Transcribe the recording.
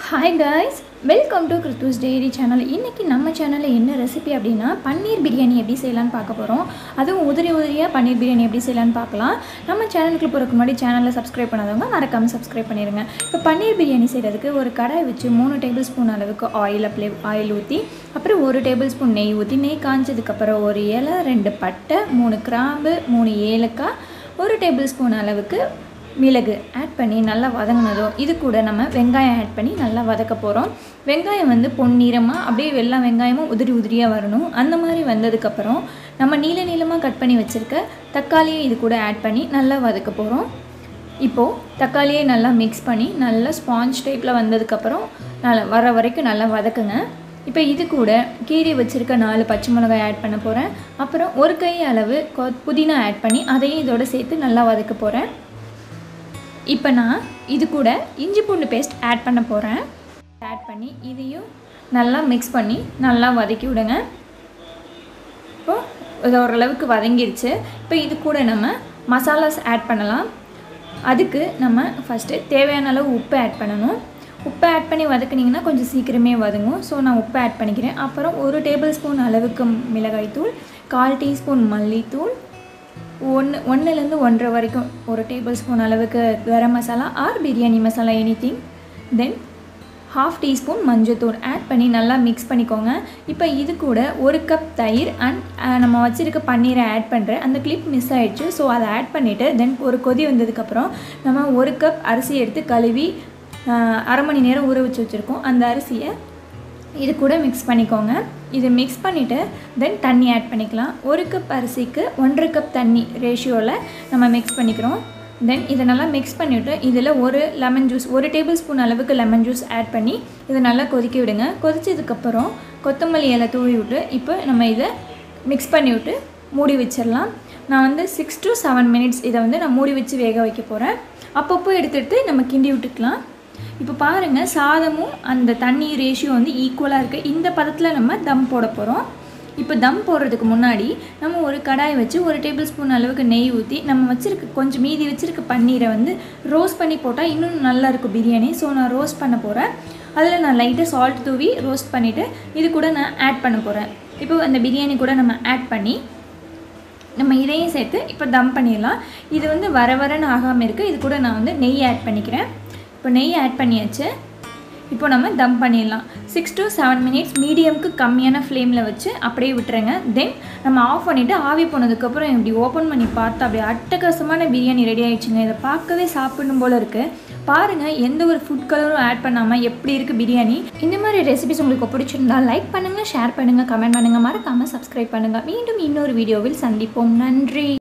hi guys welcome to Christus dairy channel இன்றைக்கி நம்ம சேனலில் என்ன ரெசிபி அப்படின்னா பன்னீர் பிரியாணி எப்படி செய்யலான்னு பார்க்க போகிறோம் அதுவும் உதிரி உதிரியாக பன்னீர் பிரியாணி எப்படி செய்யலான்னு பார்க்கலாம் நம்ம சேனலுக்கு போகிறதுக்கு முன்னாடி சேனலில் சப்ஸ்கிரைப் பண்ணாதவங்க மறக்காமல் சப்ஸ்கிரைப் பண்ணிடுங்க இப்போ பன்னீர் பிரியாணி செய்கிறதுக்கு ஒரு கடாய் வச்சு மூணு டேபிள் ஸ்பூன் அளவுக்கு ஆயில் அப்ளை ஆயில் ஊற்றி அப்புறம் ஒரு டேபிள் ஸ்பூன் நெய் ஊற்றி நெய் காஞ்சதுக்கப்புறம் ஒரு இலை ரெண்டு பட்டை மூணு கிராம்பு மூணு ஏலக்காய் ஒரு டேபிள் ஸ்பூன் அளவுக்கு மிளகு ஆட் பண்ணி நல்லா வதங்கினதும் இது கூட நம்ம வெங்காயம் ஆட் பண்ணி நல்லா வதக்க போகிறோம் வெங்காயம் வந்து பொன்னிறமாக அப்படியே எல்லா வெங்காயமும் உதிரி உதிரியாக வரணும் அந்த மாதிரி வந்ததுக்கப்புறம் நம்ம நீல நீளமாக கட் பண்ணி வச்சுருக்க தக்காளியை இது கூட ஆட் பண்ணி நல்லா வதக்க போகிறோம் இப்போது தக்காளியை நல்லா மிக்ஸ் பண்ணி நல்லா ஸ்பாஞ்ச் டைப்பில் வந்ததுக்கப்புறம் நல்லா வர வரைக்கும் நல்லா வதக்குங்க இப்போ இது கூட கீரி வச்சுருக்க நாலு பச்சை மிளகாய் ஆட் பண்ண போகிறேன் அப்புறம் ஒரு கை அளவு கொ புதினா ஆட் பண்ணி அதையும் இதோட சேர்த்து நல்லா வதக்க போகிறேன் இப்போ நான் இது கூட இஞ்சி பூண்டு பேஸ்ட் ஆட் பண்ண போகிறேன் ஆட் பண்ணி இதையும் நல்லா மிக்ஸ் பண்ணி நல்லா வதக்கி விடுங்க இப்போது இது ஓரளவுக்கு வதங்கிருச்சு இப்போ இது கூட நம்ம மசாலாஸ் ஆட் பண்ணலாம் அதுக்கு நம்ம ஃபஸ்ட்டு தேவையான அளவு உப்பு ஆட் பண்ணணும் உப்பு ஆட் பண்ணி வதக்குனிங்கன்னா கொஞ்சம் சீக்கிரமே வதங்கும் ஸோ நான் உப்பு ஆட் பண்ணிக்கிறேன் அப்புறம் ஒரு டேபிள் ஸ்பூன் அளவுக்கு மிளகாய்த்தூள் கால் டீஸ்பூன் மல்லித்தூள் ஒன்று ஒன்றுலேருந்து ஒன்றரை வரைக்கும் ஒரு டேபிள் ஸ்பூன் அளவுக்கு garam masala or biryani masala anything then half teaspoon மஞ்சத்தூள் ஆட் பண்ணி நல்லா மிக்ஸ் பண்ணிக்கோங்க இப்போ இது கூட ஒரு கப் தயிர் அண்ட் நம்ம வச்சுருக்க பன்னீரை ஆட் பண்ணுறேன் அந்த கிளிப் மிஸ் ஆகிடுச்சு ஸோ அதை ஆட் பண்ணிவிட்டு தென் ஒரு கொதி வந்ததுக்கப்புறம் நம்ம ஒரு கப் அரிசி எடுத்து கழுவி அரை மணி நேரம் ஊற வச்சு வச்சுருக்கோம் அந்த அரிசியை இது கூட மிக்ஸ் பண்ணிக்கோங்க இது மிக்ஸ் பண்ணிவிட்டு தென் தண்ணி ஆட் பண்ணிக்கலாம் ஒரு கப் அரிசிக்கு ஒன்றரை கப் தண்ணி ரேஷியோவில் நம்ம மிக்ஸ் பண்ணிக்கிறோம் தென் இதை நல்லா மிக்ஸ் பண்ணிவிட்டு இதில் ஒரு லெமன் ஜூஸ் ஒரு டேபிள் ஸ்பூன் அளவுக்கு லெமன் ஜூஸ் ஆட் பண்ணி இதை நல்லா கொதிக்க விடுங்க கொதிச்சதுக்கப்புறம் கொத்தமல்லி இலை தூவி விட்டு இப்போ நம்ம இதை மிக்ஸ் பண்ணி விட்டு மூடி வச்சிடலாம் நான் வந்து சிக்ஸ் டு செவன் மினிட்ஸ் இதை வந்து நான் மூடி வச்சு வேக வைக்க போகிறேன் அப்பப்போ எடுத்து எடுத்து நம்ம கிண்டி விட்டுக்கலாம் இப்போ பாருங்கள் சாதமும் அந்த தண்ணி ரேஷியோ வந்து ஈக்குவலாக இருக்குது இந்த பதத்தில் நம்ம தம் போட போகிறோம் இப்போ தம் போடுறதுக்கு முன்னாடி நம்ம ஒரு கடாய் வச்சு ஒரு டேபிள் ஸ்பூன் அளவுக்கு நெய் ஊற்றி நம்ம வச்சுருக்க கொஞ்சம் மீதி வச்சுருக்க பன்னீரை வந்து ரோஸ்ட் பண்ணி போட்டால் இன்னும் நல்லா இருக்கும் பிரியாணி ஸோ நான் ரோஸ்ட் பண்ண போகிறேன் அதில் நான் லைட்டாக சால்ட் தூவி ரோஸ்ட் பண்ணிவிட்டு இது கூட நான் ஆட் பண்ண போகிறேன் இப்போ அந்த பிரியாணி கூட நம்ம ஆட் பண்ணி நம்ம இதையும் சேர்த்து இப்போ தம் பண்ணிடலாம் இது வந்து வர வரன்னு ஆகாமல் இருக்குது இது கூட நான் வந்து நெய் ஆட் பண்ணிக்கிறேன் இப்போ நெய் ஆட் பண்ணியாச்சு இப்போ நம்ம தம் பண்ணிடலாம் சிக்ஸ் டு செவன் மினிட்ஸ் மீடியமுக்கு கம்மியான ஃப்ளேமில் வச்சு அப்படியே விட்டுருங்க தென் நம்ம ஆஃப் பண்ணிவிட்டு ஆவி போனதுக்கப்புறம் இப்படி ஓப்பன் பண்ணி பார்த்தா அப்படியே அட்டகாசமான பிரியாணி ரெடி ஆகிடுச்சுங்க இதை பார்க்கவே சாப்பிடணும் போல் இருக்குது பாருங்கள் எந்த ஒரு ஃபுட் கலரும் ஆட் பண்ணாமல் எப்படி இருக்குது பிரியாணி இந்த மாதிரி ரெசிபிஸ் உங்களுக்கு பிடிச்சிருந்தா லைக் பண்ணுங்கள் ஷேர் பண்ணுங்கள் கமெண்ட் பண்ணுங்கள் மறக்காமல் சப்ஸ்கிரைப் பண்ணுங்கள் மீண்டும் இன்னொரு வீடியோவில் சந்திப்போம் நன்றி